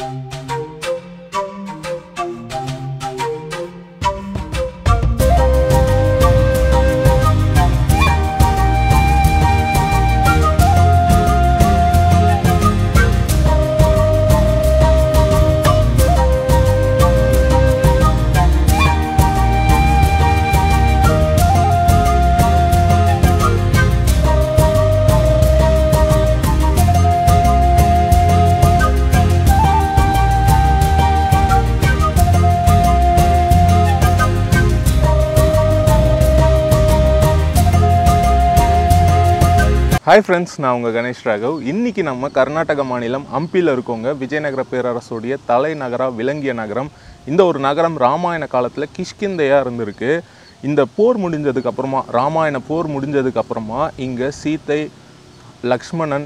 hi friends நான் உங்கள் கணேஷ் ராகவ் இன்னைக்கு நம்ம கர்நாடக மாநிலம் ஹம்பியில் இருக்கோங்க விஜயநகர பேரரசுடைய தலைநகராக விளங்கிய நகரம் இந்த ஒரு நகரம் ராமாயண காலத்தில் கிஷ்கிந்தையாக இருந்திருக்கு இந்த போர் முடிஞ்சதுக்கு அப்புறமா ராமாயண போர் முடிஞ்சதுக்கு அப்புறமா இங்கே சீத்தை லக்ஷ்மணன்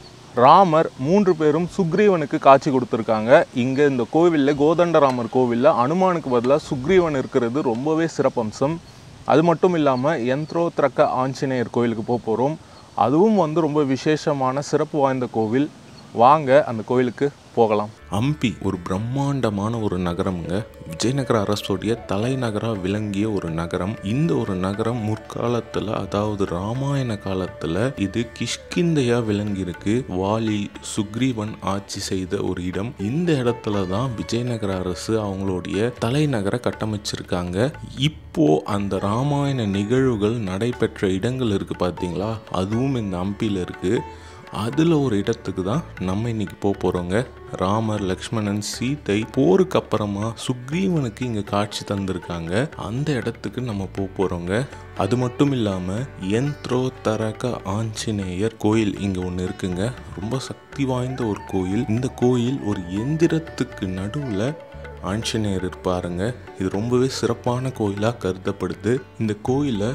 ராமர் மூன்று பேரும் சுக்ரீவனுக்கு காட்சி கொடுத்துருக்காங்க இங்கே இந்த கோவிலில் கோதண்டராமர் கோவிலில் அனுமானுக்கு பதிலாக சுக்ரீவன் இருக்கிறது ரொம்பவே சிறப்பம்சம் அது மட்டும் இல்லாமல் யந்த்ரோத்ரக்க ஆஞ்சநேயர் கோவிலுக்கு போக போகிறோம் அதுவும் வந்து ரொம்ப விசேஷமான சிறப்பு வாய்ந்த கோவில் வாங்க அந்த கோவிலுக்கு போகலாம் ஹம்பி ஒரு பிரம்மாண்டமான ஒரு நகரம்ங்க விஜயநகர அரசுடைய தலைநகராக விளங்கிய ஒரு நகரம் இந்த ஒரு நகரம் முற்காலத்தில் அதாவது ராமாயண காலத்தில் இது கிஷ்கிந்தையா விளங்கியிருக்கு வாலி சுக்ரீவன் ஆட்சி செய்த ஒரு இடம் இந்த இடத்துல தான் விஜயநகர அரசு அவங்களுடைய தலைநகரை கட்டமைச்சிருக்காங்க இப்போ அந்த ராமாயண நிகழ்வுகள் நடைபெற்ற இடங்கள் இருக்கு பார்த்தீங்களா அதுவும் இந்த ஹம்பியில் இருக்கு அதில் ஒரு இடத்துக்கு தான் நம்ம இன்னைக்கு போக போகிறோங்க ராமர் லக்ஷ்மணன் சீதை போருக்கு அப்புறமா சுக்ரீவனுக்கு இங்கே காட்சி தந்திருக்காங்க அந்த இடத்துக்கு நம்ம போக போகிறோங்க அது மட்டும் இல்லாமல் யந்த்ரோ தரக ஆஞ்சநேயர் கோயில் இங்கே ஒன்று இருக்குங்க ரொம்ப சக்தி வாய்ந்த ஒரு கோயில் இந்த கோயில் ஒரு எந்திரத்துக்கு நடுவில் ஆஞ்சநேயர் இருப்பாருங்க இது ரொம்பவே சிறப்பான கோயிலாக கருதப்படுது இந்த கோயிலை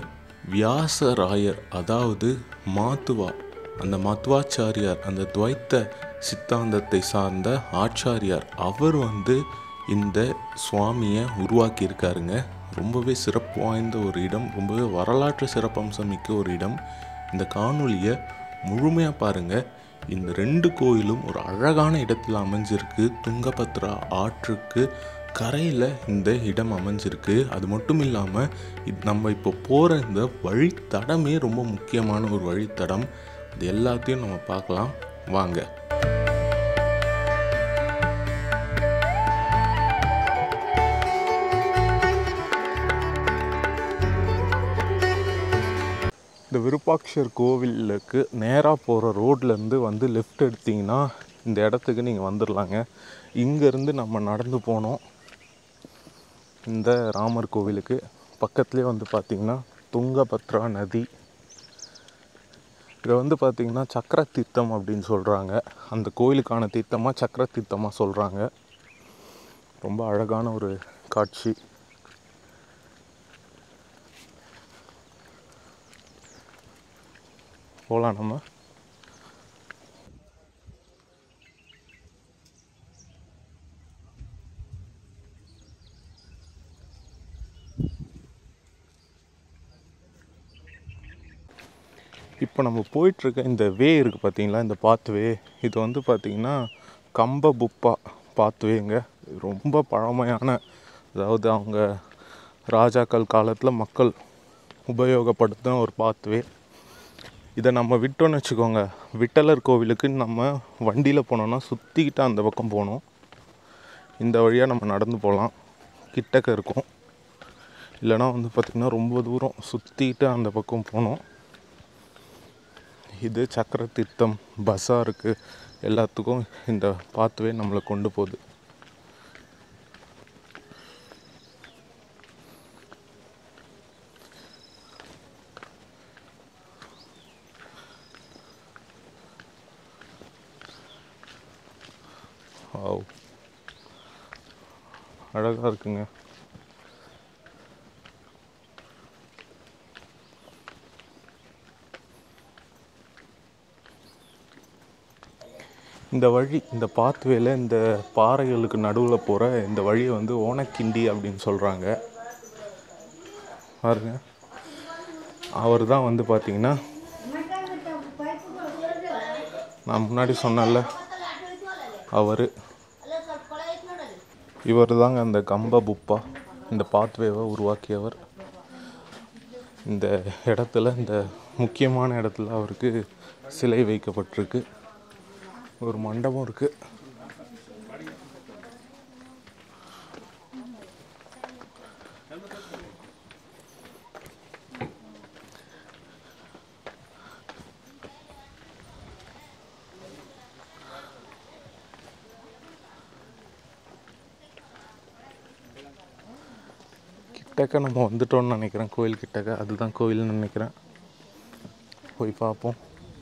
வியாசராயர் அதாவது மாத்துவா அந்த மத்வாச்சாரியார் அந்த துவைத்த சித்தாந்தத்தை சார்ந்த ஆச்சாரியார் அவர் வந்து இந்த சுவாமியை உருவாக்கியிருக்காருங்க ரொம்பவே சிறப்பு வாய்ந்த ஒரு இடம் ரொம்பவே வரலாற்று சிறப்பம்சம் மிக்க ஒரு இடம் இந்த காணொளியை முழுமையாக பாருங்கள் இந்த ரெண்டு கோயிலும் ஒரு அழகான இடத்தில் அமைஞ்சிருக்கு துங்கபத்ரா ஆற்றுக்கு கரையில் இந்த இடம் அமைஞ்சிருக்கு அது மட்டும் இல்லாமல் இது நம்ம இப்போ போகிற இந்த வழித்தடமே ரொம்ப முக்கியமான ஒரு வழித்தடம் இது எல்லாத்தையும் நம்ம பார்க்கலாம் வாங்க இந்த விருப்பாட்சர் கோவிலுக்கு நேராக போகிற ரோட்லேருந்து வந்து லெஃப்ட் எடுத்தீங்கன்னா இந்த இடத்துக்கு நீங்கள் வந்துடலாங்க இங்கேருந்து நம்ம நடந்து போனோம் இந்த ராமர் கோவிலுக்கு பக்கத்துலேயே வந்து பார்த்திங்கன்னா துங்கபத்ரா நதி இதை வந்து பார்த்திங்கன்னா சக்கர தீர்த்தம் அப்படின்னு சொல்கிறாங்க அந்த கோயிலுக்கான தீர்த்தமாக சக்கர தீர்த்தமாக சொல்கிறாங்க ரொம்ப அழகான ஒரு காட்சி போகலாம் நம்ம இப்போ நம்ம போயிட்டுருக்க இந்த வே இருக்குது பார்த்தீங்களா இந்த பாத்வே இது வந்து பார்த்திங்கன்னா கம்ப புப்பா பாத்வேங்க ரொம்ப பழமையான அதாவது அவங்க ராஜாக்கள் காலத்தில் மக்கள் உபயோகப்படுத்தின ஒரு பாத்வே இதை நம்ம விட்டோம்னு வச்சுக்கோங்க விட்டலர் கோவிலுக்கு நம்ம வண்டியில் போனோம்னா சுற்றிக்கிட்டு அந்த பக்கம் போகணும் இந்த வழியாக நம்ம நடந்து போகலாம் கிட்டக்க இருக்கும் இல்லைனா வந்து பார்த்திங்கன்னா ரொம்ப தூரம் சுற்றிக்கிட்டு அந்த பக்கம் போகணும் இது சக்கர தீர்த்தம் பஸாருக்கு எல்லாத்துக்கும் இந்த பாத்துவே நம்மளை கொண்டு போகுது வாவ் அழகாக இருக்குங்க இந்த வழி இந்த பாத்வேல இந்த பாறைகளுக்கு நடுவில் போகிற இந்த வழியை வந்து ஓனக்கிண்டி அப்படின்னு சொல்கிறாங்க பாருங்க அவர் தான் வந்து பார்த்தீங்கன்னா நான் முன்னாடி சொன்னேன்ல அவர் இவர் தாங்க அந்த கம்ப புப்பா இந்த பாத்வேவை உருவாக்கியவர் இந்த இடத்துல இந்த முக்கியமான இடத்துல அவருக்கு சிலை வைக்கப்பட்டிருக்கு ஒரு மண்டபம் இருக்குது கிட்டக்க நம்ம வந்துட்டோம்னு நினைக்கிறேன் கோயில் கிட்டக்க அதுதான் கோயில்னு நினைக்கிறேன் போய் பார்ப்போம்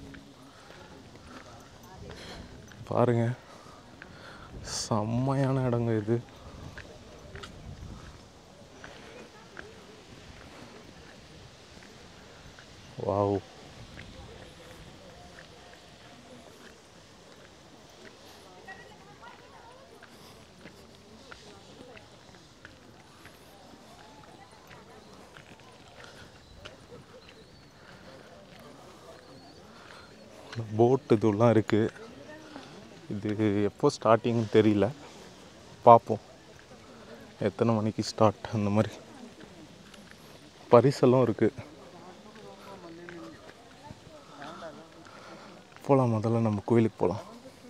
பாருங்க செம்மையான இடங்க இது வாவ் போட் இதுலாம் இருக்குது இது எப்போ ஸ்டார்டிங் தெரியல பார்ப்போம் எத்தனை மணிக்கு ஸ்டார்ட் அந்த மாதிரி பரிசெல்லாம் இருக்குது போகலாம் முதல்ல நம்ம கோயிலுக்கு போகலாம்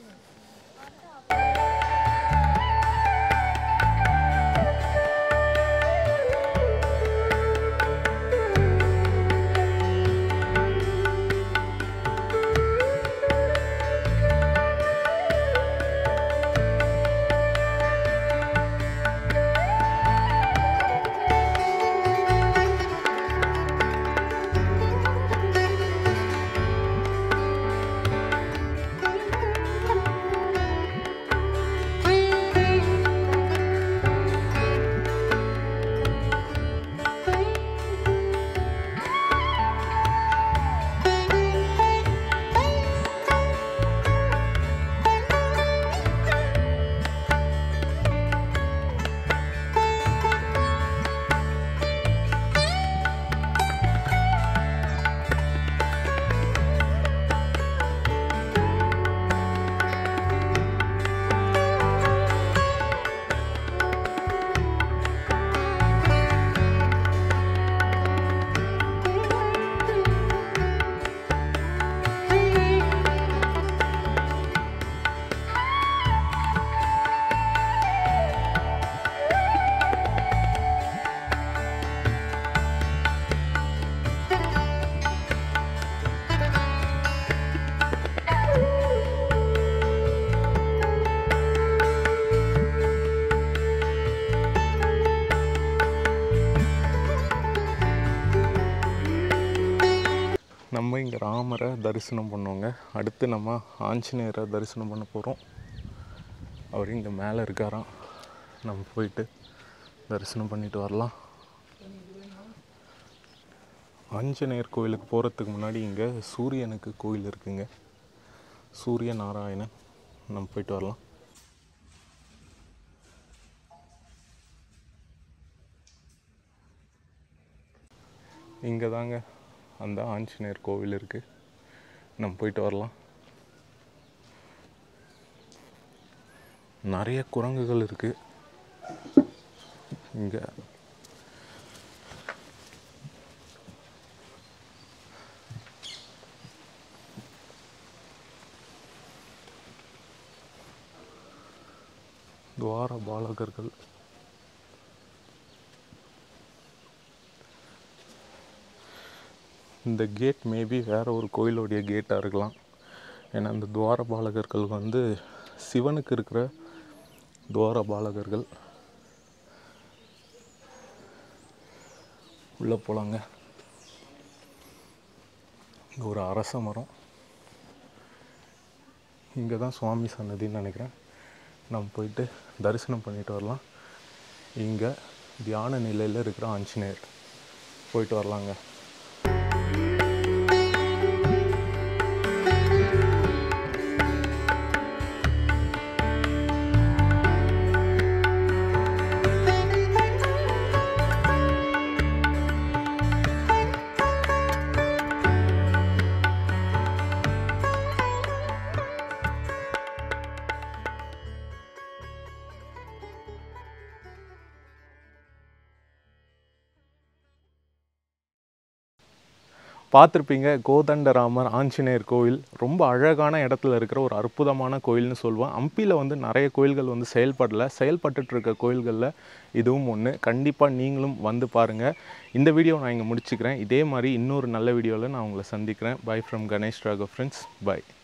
நம்ம இங்கே ராமரை தரிசனம் பண்ணோங்க அடுத்து நம்ம ஆஞ்சநேயரை தரிசனம் பண்ண போகிறோம் அவர் இங்கே மேலே இருக்காராம் நம்ம போயிட்டு தரிசனம் பண்ணிட்டு வரலாம் ஆஞ்சநேயர் கோயிலுக்கு போகிறதுக்கு முன்னாடி இங்கே சூரியனுக்கு கோயில் இருக்குங்க சூரிய நாராயணன் நம்ம போயிட்டு வரலாம் இங்கே தாங்க அந்த ஆஞ்சநேயர் கோவில் இருக்குது நம்ம போயிட்டு வரலாம் நிறைய குரங்குகள் இருக்குது இங்கே துவார பாலகர்கள் இந்த கேட் மேபி வேறு ஒரு கோயிலுடைய கேட்டாக இருக்கலாம் ஏன்னா இந்த துவார பாலகர்கள் வந்து சிவனுக்கு இருக்கிற துவார பாலகர்கள் உள்ளே போகலாங்க இங்கே ஒரு அரச மரம் இங்கே தான் சுவாமி சன்னதின்னு நினைக்கிறேன் நம்ம போயிட்டு தரிசனம் பண்ணிட்டு வரலாம் இங்கே தியான நிலையில் இருக்கிற ஆஞ்சநேயர் போயிட்டு வரலாங்க பார்த்துருப்பீங்க கோதண்டராமர் ஆஞ்சநேயர் கோயில் ரொம்ப அழகான இடத்துல இருக்கிற ஒரு அற்புதமான கோயில்னு சொல்லுவேன் ஹம்பியில் வந்து நிறைய கோயில்கள் வந்து செயல்படல செயல்பட்டுட்டு இருக்க கோயில்களில் இதுவும் ஒன்று கண்டிப்பாக நீங்களும் வந்து பாருங்கள் இந்த வீடியோ நான் இங்கே முடிச்சுக்கிறேன் இதே மாதிரி இன்னொரு நல்ல வீடியோவில் நான் உங்களை சந்திக்கிறேன் bye from Ganesh Raghav friends by